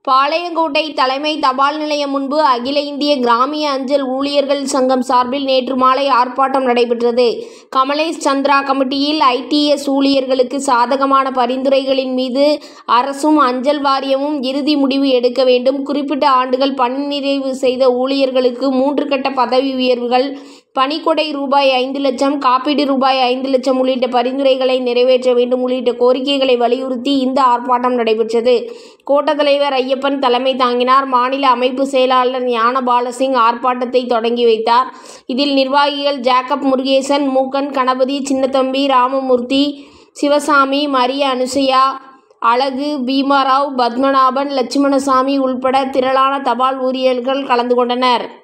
பாளையங்கோட்டை தலைமை தபால் நிலையம் முன்பு அகில இந்திய கிராமிய அஞ்சல் ஊழியர்கள் சங்கம் சார்பில் நேற்று மாலை ஆர்ப்பாட்டம் நடைபெற்றது கமலேஷ் சந்திரா கமிட்டியில் ஐடிஎஸ் ஊழியர்களுக்கு சாதகமான பரிந்துரைகளின் மீது அரசும் அஞ்சல் வாரியமும் இறுதி முடிவு எடுக்க வேண்டும் குறிப்பிட்ட ஆண்டுகள் பணி நிறைவு செய்த ஊழியர்களுக்கு மூன்று கட்ட பதவி உயர்வுகள் பணிக்கொடை ரூபாய் ஐந்து லட்சம் காப்பீடு ரூபாய் ஐந்து லட்சம் உள்ளிட்ட பரிந்துரைகளை நிறைவேற்ற வேண்டும் உள்ளிட்ட கோரிக்கைகளை வலியுறுத்தி இந்த ஆர்ப்பாட்டம் நடைபெற்றது கோட்ட தலைவர் ஐயப்பன் தலைமை தாங்கினார் மாநில அமைப்பு செயலாளர் ஞான பாலசிங் ஆர்ப்பாட்டத்தை தொடங்கி வைத்தார் இதில் நிர்வாகிகள் ஜேக்கப் முருகேசன் மூக்கன் கணபதி சின்னத்தம்பி ராமமூர்த்தி சிவசாமி மரிய அனுசையா அழகு பீமாராவ் பத்மநாபன் லட்சுமணசாமி உள்பட திரளான தபால் ஊழியர்கள் கலந்து கொண்டனர்